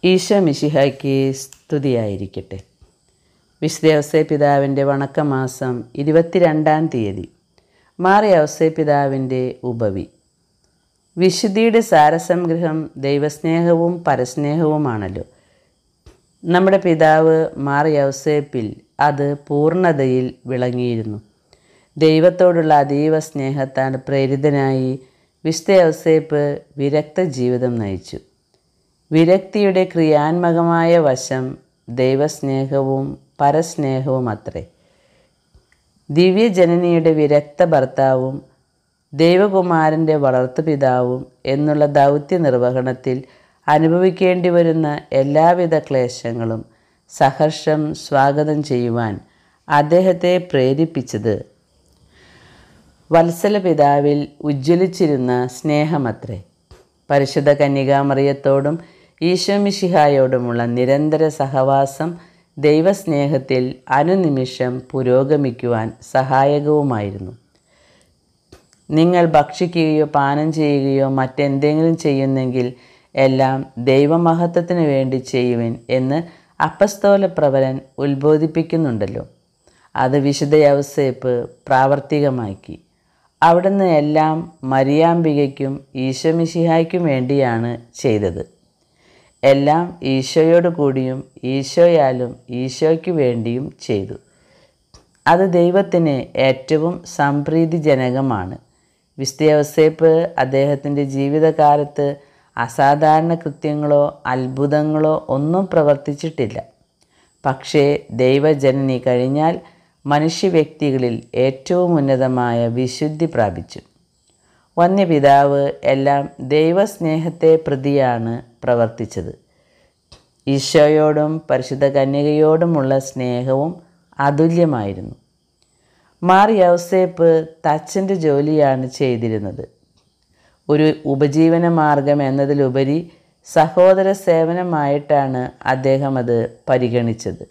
ഈശോ മിശിഹായ്ക്ക് സ്തുതിയായിരിക്കട്ടെ വിശുദ്ധ ഔസേ പിതാവിൻ്റെ വണക്കമാസം ഇരുപത്തിരണ്ടാം തീയതി മാറിയ ഔസേ പിതാവിൻ്റെ ഉപവി വിശുദ്ധിയുടെ സാരസംഗ്രഹം ദൈവസ്നേഹവും പരസ്നേഹവുമാണല്ലോ നമ്മുടെ പിതാവ് മാറിയ ഔസേപ്പിൽ അത് പൂർണ്ണതയിൽ വിളങ്ങിയിരുന്നു ദൈവത്തോടുള്ള അതീവ സ്നേഹത്താൽ പ്രേരിതനായി വിശുദ്ധ ഔസേപ്പ് വിരക്ത ജീവിതം നയിച്ചു വിരക്തിയുടെ ക്രിയാത്മകമായ വശം ദൈവസ്നേഹവും പരസ്നേഹവും അത്രേ ദിവ്യജനനിയുടെ വിരക്ത ഭർത്താവും ദൈവകുമാരൻ്റെ വളർത്തുപിതാവും എന്നുള്ള ദൗത്യ നിർവഹണത്തിൽ അനുഭവിക്കേണ്ടി വരുന്ന എല്ലാവിധ ക്ലേശങ്ങളും സഹർഷം സ്വാഗതം ചെയ്യുവാൻ അദ്ദേഹത്തെ പ്രേരിപ്പിച്ചത് വത്സല പിതാവിൽ ഉജ്ജ്വലിച്ചിരുന്ന സ്നേഹമത്രേ പരിശുദ്ധ കന്യകാമറിയത്തോടും ഈശോമിഷിഹായോടുമുള്ള നിരന്തര സഹവാസം ദൈവസ്നേഹത്തിൽ അനുനിമിഷം പുരോഗമിക്കുവാൻ സഹായകവുമായിരുന്നു നിങ്ങൾ ഭക്ഷിക്കുകയോ പാനം ചെയ്യുകയോ മറ്റെന്തെങ്കിലും ചെയ്യുന്നെങ്കിൽ എല്ലാം ദൈവമഹത്വത്തിന് വേണ്ടി ചെയ്യുവിൻ എന്ന് അപ്പസ്തോല പ്രവരൻ ഉത്ബോധിപ്പിക്കുന്നുണ്ടല്ലോ അത് വിശുദ്ധ യവസേപ്പ് പ്രാവർത്തികമാക്കി അവിടുന്ന് എല്ലാം മരിയാമ്പികയ്ക്കും ഈശോമിശിഹായ്ക്കും വേണ്ടിയാണ് ചെയ്തത് എല്ലാം ഈശോയോട് കൂടിയും ഈശോയാലും ഈശോയ്ക്ക് വേണ്ടിയും ചെയ്തു അത് ദൈവത്തിന് ഏറ്റവും സംപ്രീതിജനകമാണ് വിസ്തയവസേപ്പ് അദ്ദേഹത്തിൻ്റെ ജീവിതകാലത്ത് അസാധാരണ കൃത്യങ്ങളോ അത്ഭുതങ്ങളോ ഒന്നും പ്രവർത്തിച്ചിട്ടില്ല പക്ഷേ ദൈവജനനി കഴിഞ്ഞാൽ മനുഷ്യ വ്യക്തികളിൽ ഏറ്റവും ഉന്നതമായ വിശുദ്ധി പ്രാപിച്ചു വന്യപിതാവ് എല്ലാം ദൈവസ്നേഹത്തെ പ്രതിയാണ് പ്രവർത്തിച്ചത് ഈശോയോടും പരിശുദ്ധ കന്യകയോടുമുള്ള സ്നേഹവും അതുല്യമായിരുന്നു മാറി ഔസേപ്പ് തച്ചൻ്റെ ജോലിയാണ് ചെയ്തിരുന്നത് ഒരു ഉപജീവന മാർഗം എന്നതിലുപരി സഹോദര സേവനമായിട്ടാണ് അദ്ദേഹം അത് പരിഗണിച്ചത്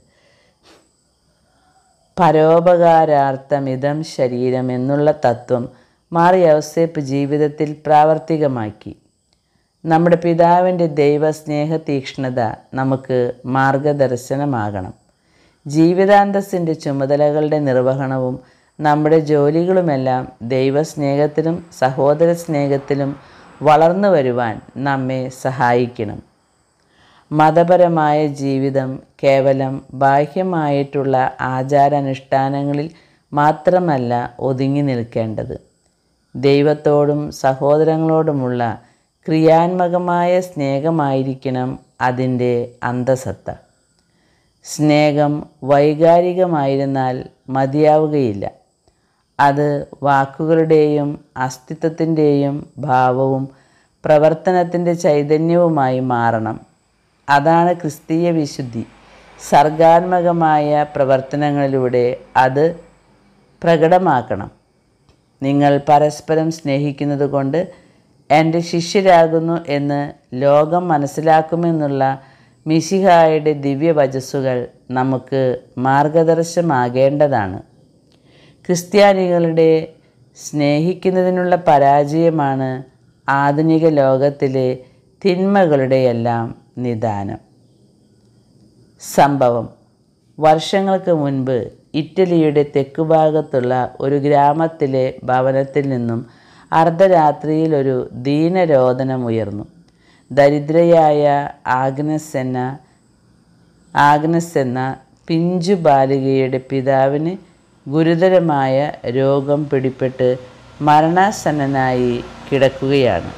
പരോപകാരാർത്ഥമിതം ശരീരം എന്നുള്ള തത്വം മാറി ഔസേപ്പ് ജീവിതത്തിൽ പ്രാവർത്തികമാക്കി നമ്മുടെ പിതാവിൻ്റെ ദൈവസ്നേഹ തീക്ഷ്ണത നമുക്ക് മാർഗദർശനമാകണം ജീവിതാന്തസ്സിൻ്റെ ചുമതലകളുടെ നിർവഹണവും നമ്മുടെ ജോലികളുമെല്ലാം ദൈവസ്നേഹത്തിലും സഹോദര സ്നേഹത്തിലും വളർന്നു വരുവാൻ നമ്മെ സഹായിക്കണം മതപരമായ ജീവിതം കേവലം ബാഹ്യമായിട്ടുള്ള ആചാരാനുഷ്ഠാനങ്ങളിൽ മാത്രമല്ല ഒതുങ്ങി നിൽക്കേണ്ടത് ദൈവത്തോടും സഹോദരങ്ങളോടുമുള്ള ക്രിയാത്മകമായ സ്നേഹമായിരിക്കണം അതിൻ്റെ അന്തസത്ത സ്നേഹം വൈകാരികമായിരുന്നാൽ മതിയാവുകയില്ല അത് വാക്കുകളുടെയും അസ്തിത്വത്തിൻ്റെയും ഭാവവും പ്രവർത്തനത്തിൻ്റെ ചൈതന്യവുമായി മാറണം അതാണ് ക്രിസ്തീയ വിശുദ്ധി സർഗാത്മകമായ പ്രവർത്തനങ്ങളിലൂടെ അത് പ്രകടമാക്കണം നിങ്ങൾ പരസ്പരം സ്നേഹിക്കുന്നത് കൊണ്ട് എൻ്റെ ശിഷ്യരാകുന്നു എന്ന് ലോകം മനസ്സിലാക്കുമെന്നുള്ള മിശിഹായുടെ ദിവ്യവചസ്സുകൾ നമുക്ക് മാർഗദർശമാകേണ്ടതാണ് ക്രിസ്ത്യാനികളുടെ സ്നേഹിക്കുന്നതിനുള്ള പരാജയമാണ് ആധുനിക ലോകത്തിലെ തിന്മകളുടെയെല്ലാം നിദാനം സംഭവം വർഷങ്ങൾക്ക് മുൻപ് ഇറ്റലിയുടെ തെക്കുഭാഗത്തുള്ള ഒരു ഗ്രാമത്തിലെ ഭവനത്തിൽ നിന്നും അർദ്ധരാത്രിയിൽ ഒരു ദീനരോധനമുയർന്നു ദരിദ്രയായ ആഗ്നസ് എന്ന ആഗ്നസ് എന്ന പിഞ്ചു ബാലികയുടെ പിതാവിന് ഗുരുതരമായ രോഗം പിടിപെട്ട് മരണാസന്നനായി കിടക്കുകയാണ്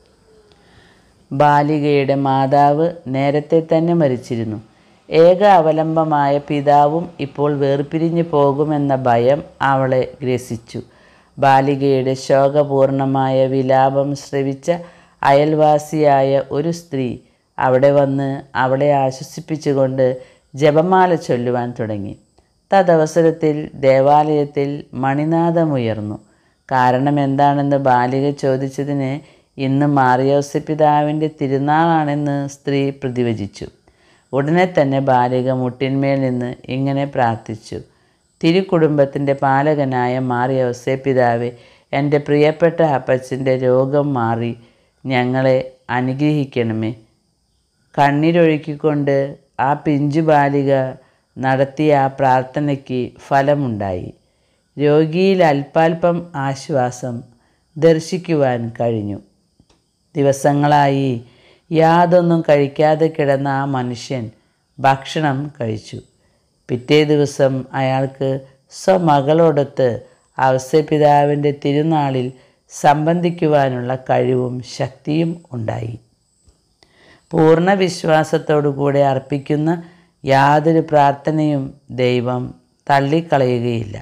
ബാലികയുടെ മാതാവ് നേരത്തെ തന്നെ മരിച്ചിരുന്നു ഏക അവലംബമായ പിതാവും ഇപ്പോൾ വേർപിരിഞ്ഞു പോകുമെന്ന ഭയം അവളെ ഗ്രസിച്ചു ബാലികയുടെ ശോകപൂർണമായ വിലാപം ശ്രവിച്ച അയൽവാസിയായ ഒരു സ്ത്രീ അവിടെ വന്ന് അവളെ ആശ്വസിപ്പിച്ചുകൊണ്ട് ജപമാല ചൊല്ലുവാൻ തുടങ്ങി തദവസരത്തിൽ ദേവാലയത്തിൽ മണിനാഥമുയർന്നു കാരണം എന്താണെന്ന് ബാലിക ചോദിച്ചതിന് ഇന്ന് മാറിയോസ പിതാവിൻ്റെ തിരുനാളാണെന്ന് സ്ത്രീ പ്രതിവചിച്ചു ഉടനെ തന്നെ ബാലിക മുട്ടിന്മേൽ നിന്ന് ഇങ്ങനെ പ്രാർത്ഥിച്ചു തിരുക്കുടുംബത്തിൻ്റെ പാലകനായ മാറിയോസെ പിതാവെ എൻ്റെ പ്രിയപ്പെട്ട അപ്പച്ചൻ്റെ രോഗം മാറി ഞങ്ങളെ അനുഗ്രഹിക്കണമേ കണ്ണീരൊഴുക്കിക്കൊണ്ട് ആ പിഞ്ചു ബാലിക നടത്തിയ ആ പ്രാർത്ഥനയ്ക്ക് ഫലമുണ്ടായി രോഗിയിൽ അല്പാൽപം ആശ്വാസം ദർശിക്കുവാൻ കഴിഞ്ഞു ദിവസങ്ങളായി യാതൊന്നും കഴിക്കാതെ കിടന്ന ആ മനുഷ്യൻ ഭക്ഷണം കഴിച്ചു പിറ്റേ ദിവസം അയാൾക്ക് സ്വമകളോടൊത്ത് ഔസപിതാവിൻ്റെ തിരുനാളിൽ സംബന്ധിക്കുവാനുള്ള കഴിവും ശക്തിയും ഉണ്ടായി പൂർണ്ണ വിശ്വാസത്തോടുകൂടെ അർപ്പിക്കുന്ന യാതൊരു പ്രാർത്ഥനയും ദൈവം തള്ളിക്കളയുകയില്ല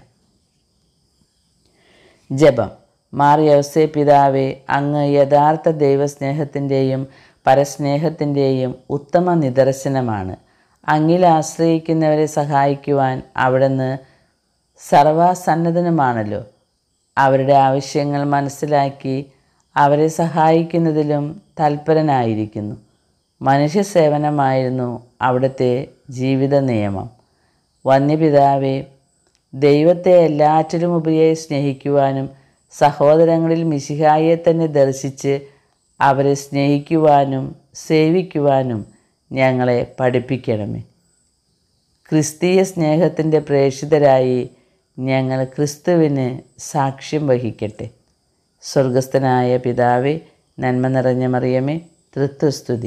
ജപം മാറിയവസേ പിതാവെ അങ്ങ് യഥാർത്ഥ ദൈവസ്നേഹത്തിൻ്റെയും പരസ്നേഹത്തിൻ്റെയും ഉത്തമ നിദർശനമാണ് അങ്ങിൽ ആശ്രയിക്കുന്നവരെ സഹായിക്കുവാൻ അവിടുന്ന് സർവസന്നദ്ധനുമാണല്ലോ അവരുടെ ആവശ്യങ്ങൾ മനസ്സിലാക്കി അവരെ സഹായിക്കുന്നതിലും തൽപരനായിരിക്കുന്നു മനുഷ്യ സേവനമായിരുന്നു അവിടുത്തെ ജീവിത നിയമം വന്യപിതാവെ ദൈവത്തെ എല്ലാറ്റിലും ഉപരിയായി സ്നേഹിക്കുവാനും സഹോദരങ്ങളിൽ മിശിഹായെ തന്നെ ദർശിച്ച് അവരെ സ്നേഹിക്കുവാനും സേവിക്കുവാനും ഞങ്ങളെ പഠിപ്പിക്കണമേ ക്രിസ്തീയ സ്നേഹത്തിൻ്റെ പ്രേക്ഷിതരായി ഞങ്ങൾ ക്രിസ്തുവിന് സാക്ഷ്യം വഹിക്കട്ടെ സ്വർഗസ്ഥനായ പിതാവേ നന്മ നിറഞ്ഞ മറിയമേ തൃത്വസ്തുതി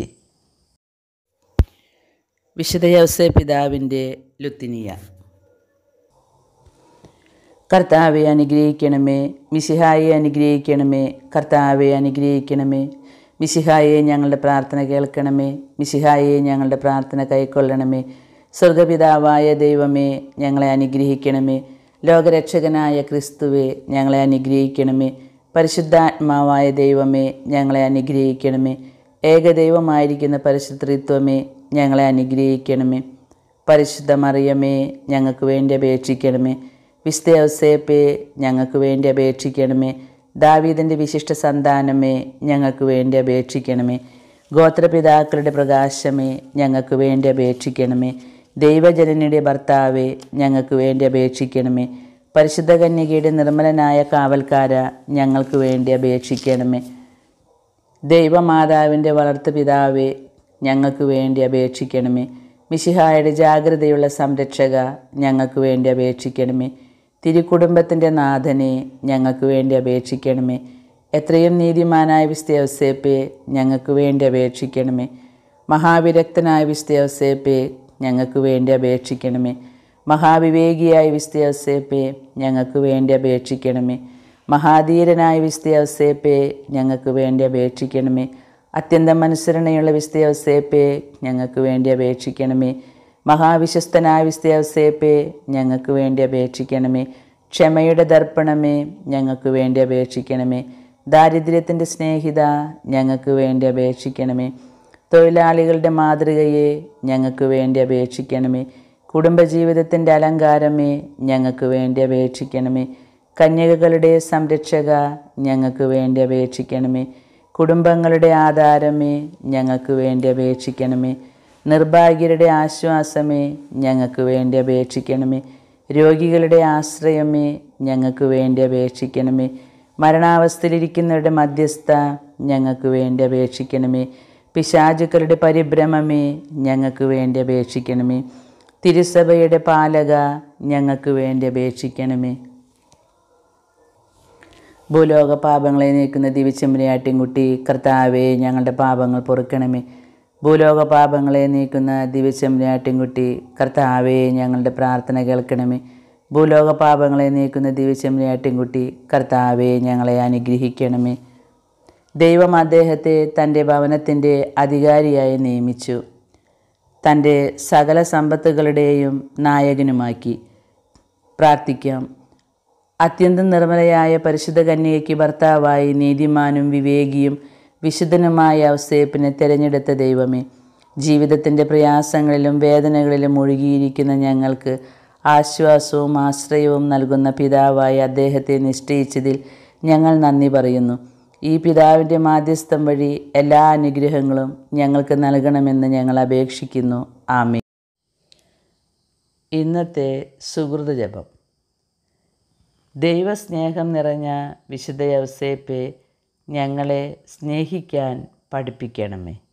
വിശുദ്ധ യൗസേ പിതാവിൻ്റെ ലുത്തിനിയ കർത്താവെ അനുഗ്രഹിക്കണമേ മിശിഹായെ അനുഗ്രഹിക്കണമേ കർത്താവെ അനുഗ്രഹിക്കണമേ മിശിഹായെ ഞങ്ങളുടെ പ്രാർത്ഥന കേൾക്കണമേ മിശിഹായെ ഞങ്ങളുടെ പ്രാർത്ഥന കൈക്കൊള്ളണമേ സ്വർഗപിതാവായ ദൈവമേ ഞങ്ങളെ അനുഗ്രഹിക്കണമേ ലോകരക്ഷകനായ ക്രിസ്തുവെ ഞങ്ങളെ അനുഗ്രഹിക്കണമേ പരിശുദ്ധാത്മാവായ ദൈവമേ ഞങ്ങളെ അനുഗ്രഹിക്കണമേ ഏകദൈവമായിരിക്കുന്ന പരിശുദ്ധത്വമേ ഞങ്ങളെ അനുഗ്രഹിക്കണമേ പരിശുദ്ധ മറിയമേ ഞങ്ങൾക്ക് വേണ്ടി അപേക്ഷിക്കണമേ വിസ്തയൗസേപ്പേ ഞങ്ങൾക്ക് വേണ്ടി അപേക്ഷിക്കണമേ ദാവീദിൻ്റെ വിശിഷ്ട സന്താനമേ ഞങ്ങൾക്ക് വേണ്ടി അപേക്ഷിക്കണമേ ഗോത്രപിതാക്കളുടെ പ്രകാശമേ ഞങ്ങൾക്ക് വേണ്ടി അപേക്ഷിക്കണമേ ദൈവജനനിയുടെ ഭർത്താവേ ഞങ്ങൾക്ക് വേണ്ടി അപേക്ഷിക്കണമേ പരിശുദ്ധ കന്യകയുടെ നിർമ്മലനായ കാവൽക്കാര ഞങ്ങൾക്ക് വേണ്ടി അപേക്ഷിക്കണമേ ദൈവമാതാവിൻ്റെ വളർത്തു പിതാവേ ഞങ്ങൾക്ക് വേണ്ടി അപേക്ഷിക്കണമേ മിശിഹായുടെ ജാഗ്രതയുള്ള സംരക്ഷക ഞങ്ങൾക്ക് വേണ്ടി അപേക്ഷിക്കണമേ തിരുക്കുടുംബത്തിൻ്റെ നാഥനെ ഞങ്ങൾക്ക് വേണ്ടി അപേക്ഷിക്കണമേ എത്രയും നീതിമാനായ വിസ്തയവസേപ്പെ ഞങ്ങൾക്ക് വേണ്ടി അപേക്ഷിക്കണമേ മഹാവിരക്തനായ വിസ്തയവസേപ്പെ ഞങ്ങൾക്ക് വേണ്ടി അപേക്ഷിക്കണമേ മഹാവിവേകിയായ വിസ്തയവസേപ്പെ ഞങ്ങൾക്ക് വേണ്ടി അപേക്ഷിക്കണമേ മഹാധീരനായ വിസ്തയവസേപ്പെ ഞങ്ങൾക്ക് വേണ്ടി അപേക്ഷിക്കണമേ അത്യന്തം അനുസരണയുള്ള വിസ്തയവസേപ്പെ ഞങ്ങൾക്ക് വേണ്ടി അപേക്ഷിക്കണമേ മഹാവിശ്വസ്തനായ വിസ്തയവസേപ്പെ ഞങ്ങൾക്ക് വേണ്ടി അപേക്ഷിക്കണമേ ക്ഷമയുടെ ദർപ്പണമേ ഞങ്ങൾക്ക് വേണ്ടി അപേക്ഷിക്കണമേ ദാരിദ്ര്യത്തിൻ്റെ സ്നേഹിത ഞങ്ങൾക്ക് വേണ്ടി അപേക്ഷിക്കണമേ തൊഴിലാളികളുടെ മാതൃകയെ ഞങ്ങൾക്ക് വേണ്ടി അപേക്ഷിക്കണമേ കുടുംബജീവിതത്തിൻ്റെ അലങ്കാരമേ ഞങ്ങൾക്ക് വേണ്ടി അപേക്ഷിക്കണമേ കന്യകകളുടെ സംരക്ഷക ഞങ്ങൾക്ക് വേണ്ടി അപേക്ഷിക്കണമേ കുടുംബങ്ങളുടെ ആധാരമേ ഞങ്ങൾക്ക് വേണ്ടി അപേക്ഷിക്കണമേ നിർഭാഗ്യരുടെ ആശ്വാസമേ ഞങ്ങൾക്ക് വേണ്ടി അപേക്ഷിക്കണമേ രോഗികളുടെ ആശ്രയമേ ഞങ്ങൾക്ക് വേണ്ടി അപേക്ഷിക്കണമേ മരണാവസ്ഥയിലിരിക്കുന്നവരുടെ മധ്യസ്ഥ ഞങ്ങൾക്ക് വേണ്ടി അപേക്ഷിക്കണമേ പിശാചുക്കളുടെ പരിഭ്രമമേ ഞങ്ങൾക്ക് വേണ്ടി അപേക്ഷിക്കണമേ തിരുസഭയുടെ പാലക ഞങ്ങൾക്ക് വേണ്ടി അപേക്ഷിക്കണമേ ഭൂലോക പാപങ്ങളെ നീക്കുന്ന ദിവ്യച്ചെമ്പനിയാട്ടിൻകുട്ടി കർത്താവെ ഞങ്ങളുടെ പാപങ്ങൾ പൊറുക്കണമേ ഭൂലോക പാപങ്ങളെ നീക്കുന്ന ദിവ്യച്ചെമ്പനിയാട്ടിൻകുട്ടി കർത്താവെ ഞങ്ങളുടെ പ്രാർത്ഥന കേൾക്കണമേ ഭൂലോക പാപങ്ങളെ നീക്കുന്ന ദിവ്യച്ചെമ്പനിയാട്ടിൻകുട്ടി കർത്താവെ ഞങ്ങളെ അനുഗ്രഹിക്കണമേ ദൈവം അദ്ദേഹത്തെ തൻ്റെ ഭവനത്തിൻ്റെ അധികാരിയായി നിയമിച്ചു തൻ്റെ സകല സമ്പത്തുകളുടെയും നായകനുമാക്കി പ്രാർത്ഥിക്കാം അത്യന്തം നിർമ്മലയായ പരിശുദ്ധ കന്യകയ്ക്ക് ഭർത്താവായി നീതിമാനും വിവേകിയും വിശുദ്ധനുമായ ഔസേപ്പിനെ തിരഞ്ഞെടുത്ത ദൈവമേ ജീവിതത്തിൻ്റെ പ്രയാസങ്ങളിലും വേദനകളിലും മുഴുകിയിരിക്കുന്ന ഞങ്ങൾക്ക് ആശ്വാസവും ആശ്രയവും നൽകുന്ന പിതാവായി അദ്ദേഹത്തെ നിശ്ചയിച്ചതിൽ ഞങ്ങൾ നന്ദി പറയുന്നു ഈ പിതാവിൻ്റെ മാധ്യസ്ഥം വഴി എല്ലാ അനുഗ്രഹങ്ങളും ഞങ്ങൾക്ക് നൽകണമെന്ന് ഞങ്ങൾ അപേക്ഷിക്കുന്നു ആമേ ഇന്നത്തെ സുഹൃത ജപം ദൈവസ്നേഹം നിറഞ്ഞ വിശുദ്ധ യവസേപ്പെ ഞങ്ങളെ സ്നേഹിക്കാൻ പഠിപ്പിക്കണമേ